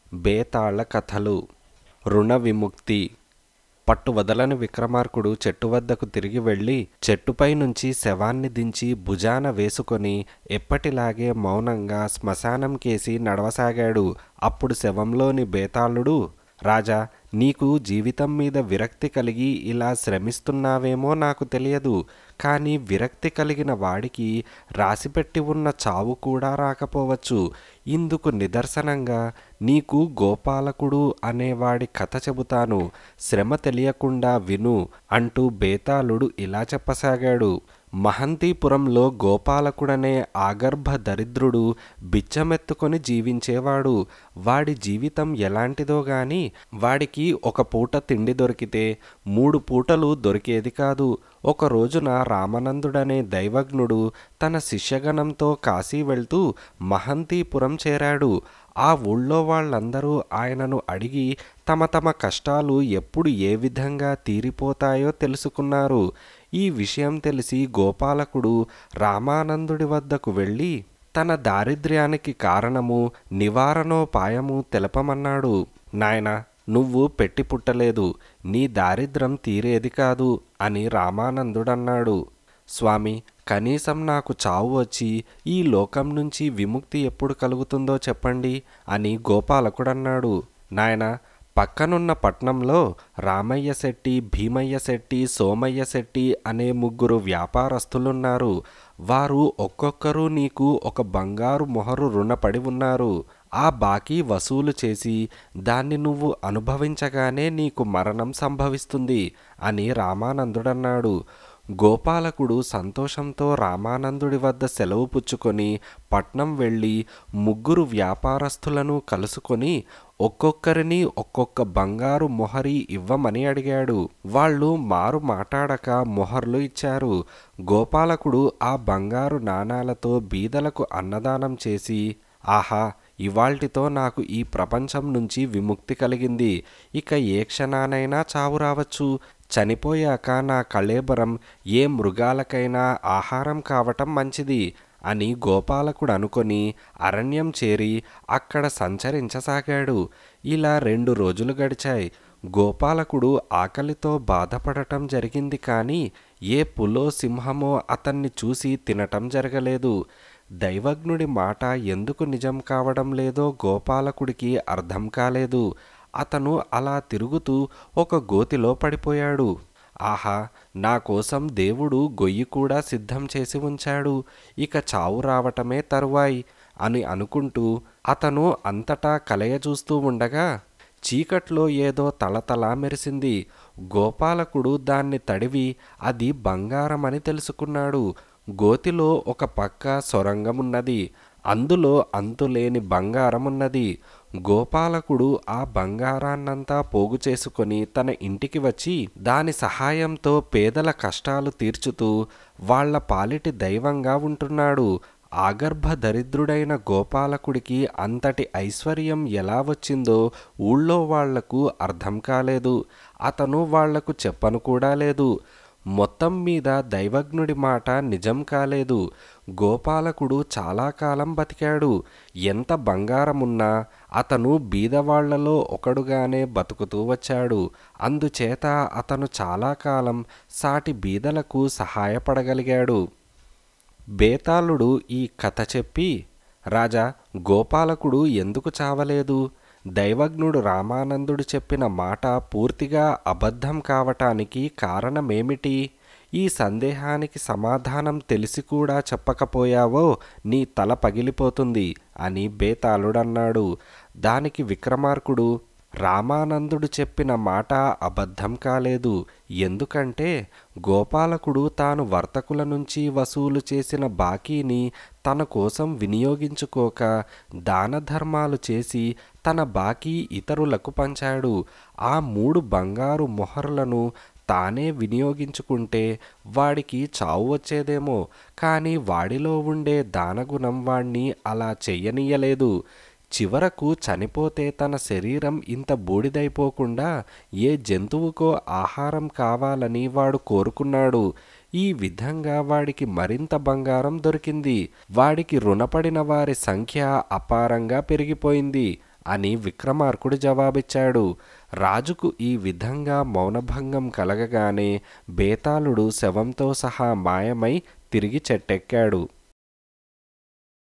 బేతాళ కథలు రుణ విముక్తి పట్టు వదలని విక్రమార్కుడు చెట్టు వద్దకు తిరిగి వెళ్ళి చెట్టుపై నుంచి శవాన్ని దించి భుజాన వేసుకొని ఎప్పటిలాగే మౌనంగా శ్మశానం కేసి నడవసాగాడు అప్పుడు శవంలోని బేతాళుడు రాజా నీకు జీవితం మీద విరక్తి కలిగి ఇలా శ్రమిస్తున్నావేమో నాకు తెలియదు కానీ విరక్తి కలిగిన వాడికి రాసిపెట్టి ఉన్న చావు కూడా రాకపోవచ్చు ఇందుకు నిదర్శనంగా నీకు గోపాలకుడు అనేవాడి కథ చెబుతాను శ్రమ తెలియకుండా విను అంటూ బేతాళుడు ఇలా చెప్పసాగాడు మహంతీపురంలో గోపాలకుడనే ఆగర్భ దరిద్రుడు బిచ్చమెత్తుకొని జీవించేవాడు వాడి జీవితం ఎలాంటిదో గాని వాడికి ఒక పూట తిండి దొరికితే మూడు పూటలు దొరికేది కాదు ఒక రోజున రామానందుడనే దైవజ్ఞుడు తన శిష్యగణంతో కాశీ వెళ్తూ మహంతీపురం చేరాడు ఆ ఊళ్ళో వాళ్ళందరూ ఆయనను అడిగి తమ తమ కష్టాలు ఎప్పుడు ఏ విధంగా తీరిపోతాయో తెలుసుకున్నారు ఈ విషయం తెలిసి గోపాలకుడు రామానందుడి వద్దకు వెళ్ళి తన దారిద్ర్యానికి కారణము నివారణోపాయము తెలపమన్నాడు నాయనా నువ్వు పెట్టి పుట్టలేదు నీ దారిద్రం తీరేది కాదు అని రామానందుడన్నాడు స్వామి కనీసం నాకు చావు వచ్చి ఈ లోకం నుంచి విముక్తి ఎప్పుడు కలుగుతుందో చెప్పండి అని గోపాలకుడన్నాడు నాయన పక్కనున్న పట్నంలో రామయ్య శెట్టి భీమయ్య శెట్టి సోమయ్య శెట్టి అనే ముగ్గురు వ్యాపారస్తులున్నారు వారు ఒక్కొక్కరు నీకు ఒక బంగారు మొహరు రుణపడి ఉన్నారు ఆ బాకీ వసూలు చేసి దాన్ని నువ్వు అనుభవించగానే నీకు మరణం సంభవిస్తుంది అని రామానందుడన్నాడు గోపాలకుడు సంతోషంతో రామానందుడి వద్ద సెలవు పుచ్చుకొని పట్నం వెళ్ళి ముగ్గురు వ్యాపారస్తులను కలుసుకొని ఒక్కొక్కరిని ఒక్కొక్క బంగారు మొహరి ఇవ్వమని అడిగాడు వాళ్ళు మారు మాట్లాడక మొహర్లు ఇచ్చారు గోపాలకుడు ఆ బంగారు నాణాలతో బీదలకు అన్నదానం చేసి ఆహా ఇవాల్టితో నాకు ఈ ప్రపంచం నుంచి విముక్తి కలిగింది ఇక ఏ క్షణానైనా చావు రావచ్చు చనిపోయాక నా కళేబరం ఏ మృగాలకైనా ఆహారం కావటం మంచిది అని గోపాలకుడు అనుకొని అరణ్యం చేరి అక్కడ సంచరించసాగాడు ఇలా రెండు రోజులు గడిచాయి గోపాలకుడు ఆకలితో బాధపడటం జరిగింది కానీ ఏ పులో సింహమో అతన్ని చూసి తినటం జరగలేదు దైవజ్ఞుడి మాట ఎందుకు నిజం కావడం లేదో గోపాలకుడికి అర్థం కాలేదు అతను అలా తిరుగుతూ ఒక గోతిలో పడిపోయాడు ఆహా నా కోసం దేవుడు గొయ్యి కూడా సిద్ధం చేసి ఉంచాడు ఇక చావు రావటమే తరువాయి అని అనుకుంటూ అతను అంతటా కలయ చూస్తూ ఉండగా చీకట్లో ఏదో తలతల మెరిసింది గోపాలకుడు దాన్ని తడివి అది బంగారమని తెలుసుకున్నాడు గోతిలో ఒక పక్క సొరంగమున్నది అందులో అంతులేని బంగారమున్నది గోపాలకుడు ఆ బంగారాన్నంతా పోగు చేసుకొని తన ఇంటికి వచ్చి దాని సహాయంతో పేదల కష్టాలు తీర్చుతూ వాళ్ల పాలిటి దైవంగా ఉంటున్నాడు ఆగర్భ దరిద్రుడైన గోపాలకుడికి అంతటి ఐశ్వర్యం ఎలా వచ్చిందో ఊళ్ళో వాళ్లకు అర్థం కాలేదు అతను వాళ్లకు చెప్పను కూడా లేదు మొత్తం మీద దైవజ్ఞుడి మాట నిజం కాలేదు గోపాలకుడు చాలా కాలం బతికాడు ఎంత బంగారమున్నా అతను బీదవాళ్లలో ఒకడుగానే బతుకుతూ వచ్చాడు అందుచేత అతను చాలా కాలం సాటి బీదలకు సహాయపడగలిగాడు బేతాళుడు ఈ కథ చెప్పి రాజా గోపాలకుడు ఎందుకు చావలేదు దైవజ్ఞుడు రామానందుడు చెప్పిన మాట పూర్తిగా అబద్ధం కావటానికి కారణమేమిటి ఈ సందేహానికి సమాధానం తెలిసి కూడా చెప్పకపోయావో నీ తల పగిలిపోతుంది అని బేతాళుడన్నాడు దానికి విక్రమార్కుడు రామానందుడు చెప్పిన మాట అబద్ధం కాలేదు ఎందుకంటే గోపాలకుడు తాను వర్తకుల నుంచి వసూలు చేసిన బాకీని తన కోసం వినియోగించుకోక దాన ధర్మాలు చేసి తన బాకీ ఇతరులకు పంచాడు ఆ మూడు బంగారు మొహర్లను తానే వినియోగించుకుంటే వాడికి చావు వచ్చేదేమో కానీ వాడిలో ఉండే దానగుణం వాణ్ణి అలా చెయ్యనీయలేదు చివరకు చనిపోతే తన శరీరం ఇంత బూడిదైపోకుండా ఏ జంతువుకో ఆహారం కావాలని వాడు కోరుకున్నాడు ఈ విధంగా వాడికి మరింత బంగారం దొరికింది వాడికి రుణపడిన వారి సంఖ్య అపారంగా పెరిగిపోయింది అని విక్రమార్కుడు జవాబిచ్చాడు రాజుకు ఈ విధంగా మౌనభంగం కలగగానే బేతాళుడు శవంతో సహా మాయమై తిరిగి చెట్టెక్కాడు